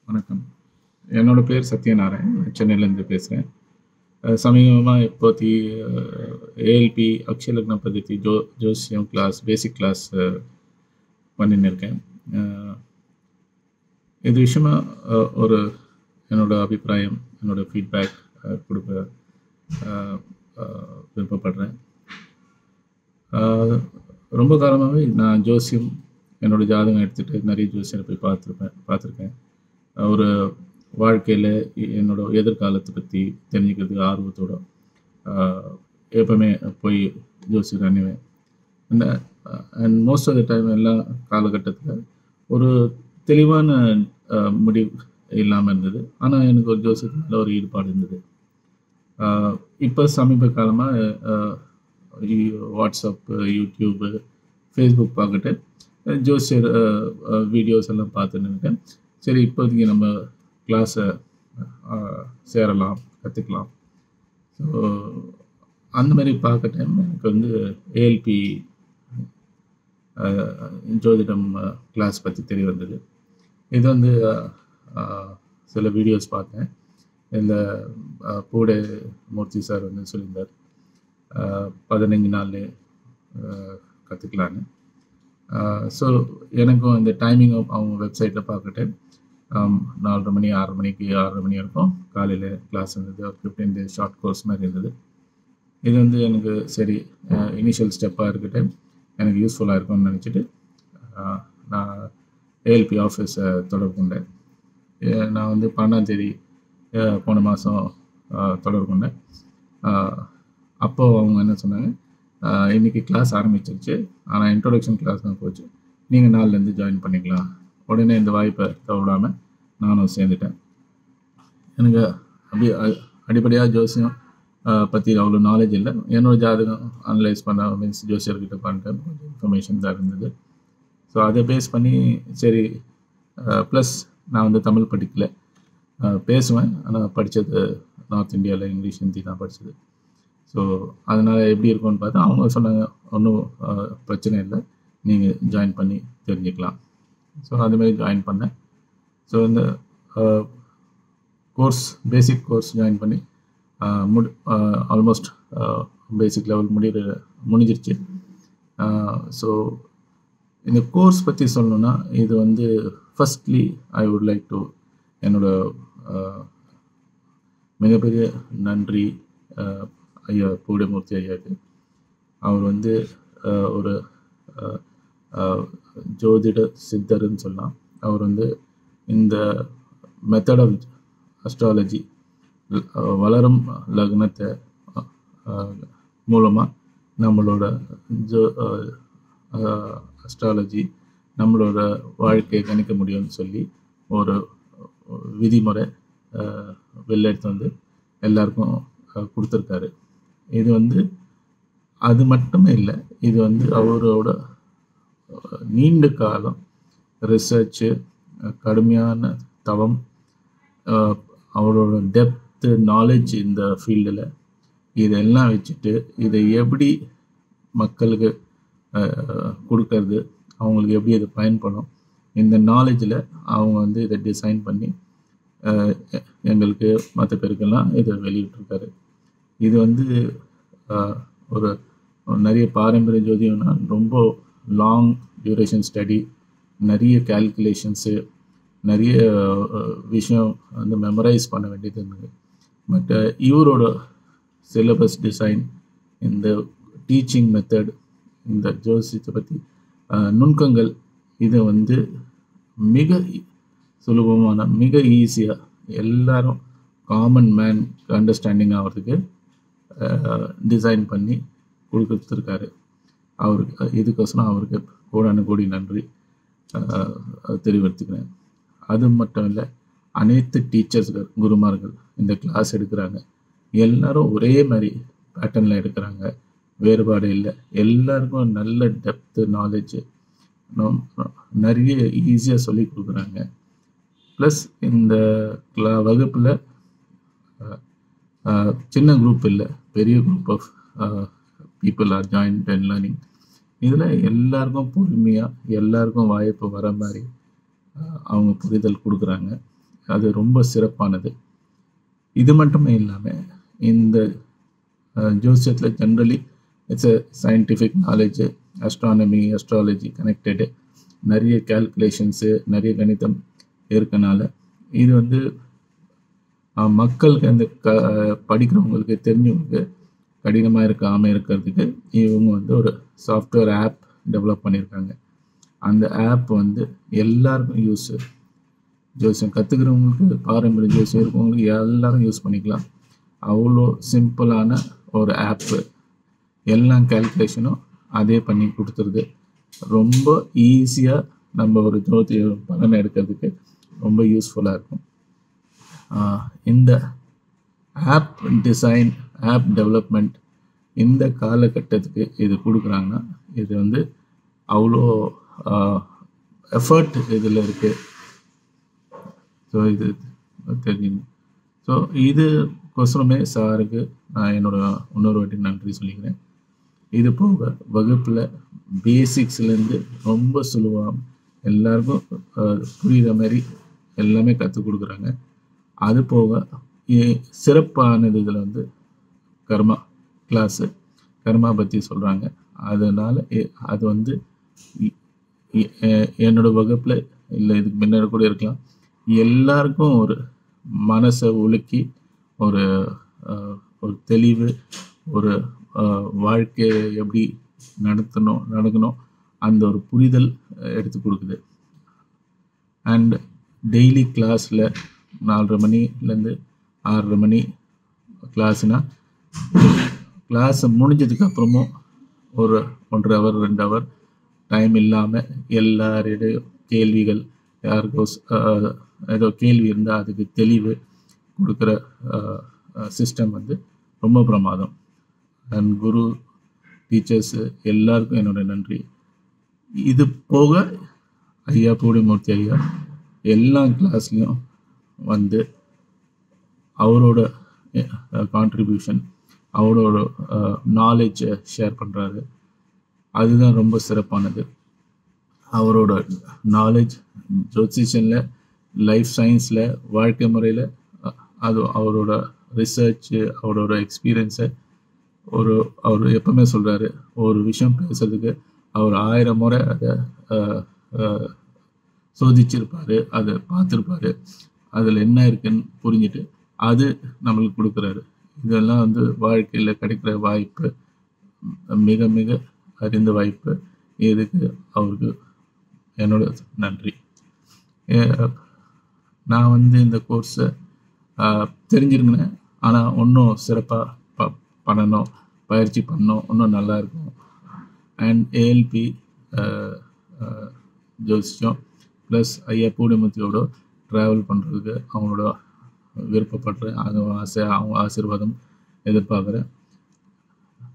வணக்கம் என்னோட பேர் சத்யநாராயண் நான் சென்னையிலேருந்து பேசுகிறேன் சமீபமாக இப்போத்தி ஏஎல்பி அக்ஷய லக்ன பద్ధதி ஜோ ஜோசியம் கிளாஸ் பேசிக் கிளாஸ் பண்ணின்னு இருக்கேன் அஹ், இது விஷயமா அஹ், ஒரு என்னோட அபிப்பிராயம் என்னோட ஃபீட்பேக் கொடுக்க அஹ், அஹ், விருப்பப்படுறேன் அஹ், ரொம்ப காலமாகவே நான் ஜோசியம் என்னோட ஜாதகம் எடுத்துகிட்டு நிறைய ஜோசியரை போய் பார்த்துருப்பேன் பார்த்துருக்கேன் ஒரு வாழ்க்கையில் என்னோட எதிர்காலத்தை பற்றி தெரிஞ்சுக்கிறதுக்கு ஆர்வத்தோட ஆஹ், எப்பவுமே போய் ஜோசியர் அணிவேன் and most of the time எல்லா காலகட்டத்தில் ஒரு தெளிவான ஆஹ், முடிவு இல்லாமல் இருந்தது ஆனால் எனக்கு ஒரு ஜோசியத்து மேலே ஒரு ஈடுபாடு இருந்தது இப்போ சமீப காலமாக வாட்ஸ்அப்பு யூடியூப்பு ஃபேஸ்புக் பார்த்துட்டு ஜோசியர் வீடியோஸ் எல்லாம் பார்த்துன்னு இருக்கேன் சரி இப்போதைக்கு நம்ம கிளாஸை சேரலாம் கற்றுக்கலாம் ஸோ அந்த மாதிரி பார்க்க டைம் எனக்கு வந்து ஏஎல்பி ஜோதிடம் கிளாஸ் பற்றி தெரிய வந்தது இது வந்து அஹ், சில வீடியோஸ் பார்த்தேன் இந்த பூடே மூர்த்தி சார் வந்து சொல்லியிருந்தார் அஹ், பதினஞ்சு நாள் கற்றுக்கலான்னு ஸோ எனக்கும் இந்த டைமிங் அவங்க வெப்சைட்டில் பார்த்துட்டு ஆம், நாலரை மணி ஆறு மணிக்கு ஆறரை மணி வரைக்கும் காலையில் கிளாஸ் இருந்தது ஒரு ஃபிஃப்டீன் டேஸ் ஷார்ட் கோர்ஸ் மாதிரி இருந்தது இது வந்து எனக்கு சரி இனிஷியல் ஸ்டெப்பாக இருக்கட்டு எனக்கு யூஸ்ஃபுல்லாக இருக்கும்னு நினச்சிட்டு அஹ், நான் ஏஎல்பி ஆஃபீஸை தொடர்பு கொண்டேன் அஹ், நான் வந்து பன்னெண்டாம் தேதி அஹ், போன மாதம் தொடர்பு கொண்டேன் அஹ், அப்போ அவங்க என்ன சொன்னாங்க அஹ், இன்னைக்கு கிளாஸ் ஆரம்பிச்சிருச்சு ஆனால் இன்ட்ரோடக்ஷன் கிளாஸ் தான் போச்சு நீங்கள் நாலுலேருந்து ஜாயின் பண்ணிக்கலாம் உடனே இந்த வாய்ப்பை தவிடாமல் நானும் சேர்ந்துட்டேன் எனக்கு அப்படி அ- அடிப்படையாக ஜோசியம் பற்றி அவ்வளோ நாலேஜ் இல்லை என்னோட ஜாதகம் அனலைஸ் பண்ண மீன்ஸ் ஜோசியர்கிட்ட பண்ணிட்டேன் கொஞ்சம் இன்ஃபர்மேஷன் தான் இருந்தது ஸோ அதை பேஸ் பண்ணி சரி ப்ளஸ் நான் வந்து தமிழ் படிக்கல அஹ், பேசுவேன் ஆனால் படித்தது நார்த் இந்தியாவில் இங்கிலீஷ் ஹிந்தி தான் படித்தது ஸோ அதனால் எப்படி இருக்கும்னு பார்த்தா அவங்க சொன்னாங்க ஒன்றும் பிரச்சனை இல்லை நீங்கள் ஜாயின் பண்ணி தெரிஞ்சுக்கலாம் ஸோ அதுமாரி ஜாயின் பண்ணேன் ஸோ இந்த கோர்ஸ் பேசிக் கோர்ஸ் ஜாயின் பண்ணி ஆஹ் முடி ஆல்மோஸ்ட் பேசிக் லெவல் முடிகிற முடிஞ்சிருச்சு ஸோ இந்த கோர்ஸ் பற்றி சொல்லணும்னா இது வந்து firstly I would like to என்னோட ஆஹ், மிகப்பெரிய நன்றி ஆஹ், ஐயா பூடமூர்த்தி ஐயாவுக்கு அவர் வந்து ஆஹ், ஒரு ஆஹ், ஆஹ், ஜோதிட சித்தர்னு சொல்லலாம் அவர் வந்து இந்த மெத்தட் ஆஃப் அஸ்ட்ராலஜி வளரும் லக்னத்தை மூலமாக நம்மளோட ஜோ அஸ்ட்ராலஜி நம்மளோட வாழ்க்கையை கணிக்க முடியும்னு சொல்லி ஒரு விதிமுறை ஆஹ், வெளில எடுத்து வந்து எல்லாருக்கும் ஆஹ், கொடுத்துருக்காரு இது வந்து அது மட்டுமே இல்லை இது வந்து அவரோட அஹ், நீண்ட காலம் ரிசர்ச்சு கடுமையான தவம் அஹ், அவரோட டெப்த்து நாலேஜ் இந்த ஃபீல்டில் இதெல்லாம் வச்சுட்டு இதை எப்படி மக்களுக்கு அஹ், கொடுக்கறது அவங்களுக்கு எப்படி இது பயன்படும் இந்த நாலேஜில் அவங்க வந்து இதை டிசைன் பண்ணி அஹ், எ- எங்களுக்கு மற்ற பேருக்கெல்லாம் இதை வெளியிட்டிருக்காரு இது வந்து அஹ், ஒரு ஒரு நிறைய பாரம்பரிய ஜோதியம்னா ரொம்ப லாங் டியூரேஷன் ஸ்டடி நிறைய கேல்குலேஷன்ஸு நிறைய அஹ், விஷயம் வந்து மெமரைஸ் பண்ண வேண்டியது இருந்தது பட் இவரோட சிலபஸ் டிசைன் இந்த டீச்சிங் மெத்தட் இந்த ஜோசியத்தை பற்றி நுணுக்கங்கள் இதை வந்து மிக சுலபமான மிக ஈஸியாக எல்லாரும் காமன் மேன் அண்டர்ஸ்டாண்டிங் ஆகிறதுக்கு டிசைன் பண்ணி கொடுத்துருக்காரு அவருக்கு இதுக்கோசரம் அவருக்கு கோடான கோடி நன்றி அஹ், தெரிவித்துக்கிறேன் அது மட்டும் இல்லை அனைத்து டீச்சர்ஸ்கள் குருமார்கள் இந்த கிளாஸ் எடுக்கிறாங்க எல்லாரும் ஒரே மாதிரி பேட்டர்னில் எடுக்கிறாங்க வேறுபாடு இல்லை எல்லாருக்கும் நல்ல டெப்த்து நாலேஜ் நிறைய ஈஸியாக சொல்லி கொடுக்குறாங்க ப்ளஸ் இந்த கிளா வகுப்பில் சின்ன குரூப் இல்லை பெரிய group of people are joined and learning இதில் எல்லாருக்கும் பொறுமையாக எல்லாருக்கும் வாய்ப்பு வர மாதிரி அஹ், அவங்க புரிதல் கொடுக்குறாங்க அது ரொம்ப சிறப்பானது இது மட்டுமே இல்லாமல் இந்த ஜோசியத்தில் generally it's a scientific knowledge astronomy astrology connected நிறைய கேல்குலேஷன்ஸு நிறைய கணிதம் இருக்கனால இது வந்து அஹ், மக்களுக்கு அந்த க படிக்கிறவங்களுக்கு தெரிஞ்சவங்களுக்கு கடினமாக இருக்காமல் இருக்கிறதுக்கு இவங்க வந்து ஒரு சாஃப்ட்வேர் ஆப் டெவலப் பண்ணியிருக்காங்க அந்த ஆப் வந்து எல்லாருக்கும் யூஸ் ஜோசியம் கற்றுக்கிறவங்களுக்கு பாரம்பரிய ஜோசியம் இருக்கவங்களுக்கு எல்லாரும் யூஸ் பண்ணிக்கலாம் அவ்வளோ சிம்பிளான ஒரு ஆப்பு எல்லா கேல்குலேஷனும் அதே பண்ணி கொடுத்துருது ரொம்ப ஈஸியாக நம்ம ஒரு ஜோதி பலன் எடுக்கிறதுக்கு ரொம்ப யூஸ்ஃபுல்லாக இருக்கும் ஆஹ் இந்த ஆப் டிசைன் ஆப் டெவலப்மெண்ட் இந்த காலகட்டத்துக்கு இது கொடுக்குறாங்கன்னா இது வந்து அவ்வளோ எஃபர்ட் இதில் இருக்குது ஸோ இது தெரிஞ்சுங்க ஸோ இதுக்கொசரமே சாருக்கு நான் என்னோட இன்னொரு வாட்டி நன்றி சொல்லிக்கிறேன் இது போக வகுப்பில் பேசிக்ஸ்லேருந்து ரொம்ப சுலுவாக எல்லாருக்கும் அஹ், புரியுற மாதிரி எல்லாமே கற்றுக் கொடுக்குறாங்க அது போக இ- சிறப்பானது இதில் வந்து கர்மா கிளாஸு கர்மா பற்றி சொல்கிறாங்க அதனால் அது வந்து இ- இ- எ- என்னோட வகுப்பில் இல்லை இதுக்கு முன்னாடி கூட இருக்கலாம் எல்லாருக்கும் ஒரு மனசை உலுக்கி ஒரு அஹ், ஒரு தெளிவு ஒரு அஹ், வாழ்க்கையை எப்படி நடத்தணும் நடக்கணும் அந்த ஒரு புரிதல் அஹ், எடுத்து கொடுக்குது அண்ட் டெய்லி கிளாஸில் நாலரை மணிலேருந்து ஆறரை மணி கிளாஸ்னால் கிளாஸ் முடிஞ்சதுக்கு அப்புறமும் ஒரு ஒன்றரை ஹவர் ரெண்டு ஹவர் டைம் இல்லாமல் எல்லாரிடையும் கேள்விகள் யாருக்கோ ஸ்- ஆஹ் ஏதோ கேள்வி இருந்தால் அதுக்கு தெளிவு கொடுக்குற சிஸ்டம் வந்து ரொம்ப பிரமாதம் அண்ட் குரு டீச்சர்ஸு எல்லாருக்கும் என்னோட நன்றி இது போக ஐயா பூடிமூர்த்தி ஐயா எல்லா கிளாஸ்லேயும் வந்து அவரோட கான்ட்ரிபியூஷன் அவரோட நாலேஜை ஷேர் பண்ணுறாரு அதுதான் ரொம்ப சிறப்பானது அவரோட நாலேஜ் ஜோசிஷனில் லைஃப் சயின்ஸில் வாழ்க்கை முறையில் அது அவரோட ரிசர்ச்சு அவரோட எக்ஸ்பீரியன்ஸை ஒரு அவர் எப்பவுமே சொல்கிறாரு ஒரு விஷயம் பேசுறதுக்கு அவர் ஆயிரம் முறை அதை அஹ், அஹ், சோதிச்சிருப்பாரு அதை பார்த்துருப்பாரு அதில் என்ன இருக்குன்னு புரிஞ்சுட்டு அது நம்மளுக்கு கொடுக்குறாரு இதெல்லாம் வந்து வாழ்க்கையில் கிடைக்கிற வாய்ப்பு மிக மிக அறிந்த வாய்ப்பு இதுக்கு அவருக்கு என்னோட நன்றி ஏ- நான் வந்து இந்த கோர்ஸை தெரிஞ்சிருந்தேன் ஆனால் இன்னும் சிறப்பாக ப பண்ணணும் பயிற்சி பண்ணணும் இன்னும் நல்லா இருக்கும் அண்ட் ஏஎல்பி ஜோசியம் ப்ளஸ் ஐயா பூடிமூர்த்தியோட ட்ராவல் பண்ணுறதுக்கு அவங்களோட விருப்பப்படுறேன் அது ஆசை அவங்க ஆசீர்வாதம் எதிர்பார்க்குறேன்